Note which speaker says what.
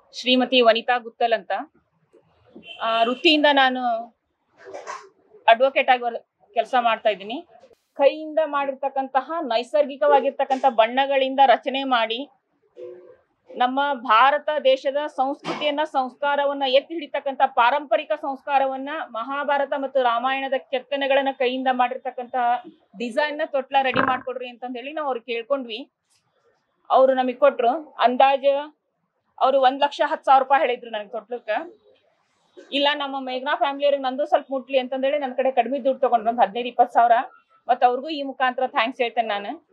Speaker 1: ಶ್ರೀಮತಿ ವನಿತಾ ಗುತ್ತಲ್ ಅಂತ ಆ, ವೃತ್ತಿಯಿಂದ ನಾನು ಅಡ್ವೊಕೇಟ್ ಆಗಿ ಕೆಲಸ ಮಾಡ್ತಾ ಇದ್ದೀನಿ ಕೈಯಿಂದ ಮಾಡಿರ್ತಕ್ಕಂತಹ ನೈಸರ್ಗಿಕವಾಗಿರ್ತಕ್ಕಂಥ ಬಣ್ಣಗಳಿಂದ ರಚನೆ ಮಾಡಿ ನಮ್ಮ ಭಾರತ ದೇಶದ ಸಂಸ್ಕೃತಿಯನ್ನ ಸಂಸ್ಕಾರವನ್ನ ಎತ್ತಿ ಹಿಡಿತಕ್ಕಂಥ ಪಾರಂಪರಿಕ ಸಂಸ್ಕಾರವನ್ನ ಮಹಾಭಾರತ ಮತ್ತು ರಾಮಾಯಣದ ಕೆತ್ತನೆಗಳನ್ನ ಕೈಯಿಂದ ಮಾಡಿರ್ತಕ್ಕಂತಹ ಡಿಸೈನ್ ನ ತೊಟ್ಲ ರೆಡಿ ಮಾಡ್ಕೊಡ್ರಿ ಅಂತಂದ್ ಹೇಳಿ ನಾವು ಅವ್ರಿಗೆ ಕೇಳ್ಕೊಂಡ್ವಿ ಅವ್ರು ನಮಗ್ ಕೊಟ್ರು ಅಂದಾಜು ಅವ್ರು ಒಂದ್ ಲಕ್ಷ ಹತ್ತು ಸಾವಿರ ರೂಪಾಯಿ ಹೇಳಿದ್ರು ನನಗೆ ತೊಟ್ಲಕ್ಕ ಇಲ್ಲ ನಮ್ಮ ಮೇಘನಾ ಫ್ಯಾಮಿಲಿಯವ್ರಿಗೆ ನಂದು ಸ್ವಲ್ಪ ಮುಟ್ಲಿ ಅಂತಂದೇಳಿ ನನ್ನ ಕಡೆ ಕಡಿಮೆ ದುಡ್ಡು ತಗೊಂಡ್ರು ಒಂದು ಹದಿನೈದು ಇಪ್ಪತ್ತು ಸಾವಿರ ಮತ್ತೆ ಅವ್ರಿಗೂ ಈ ಮುಖಾಂತರ ಥ್ಯಾಂಕ್ಸ್ ಹೇಳ್ತೇನೆ ನಾನು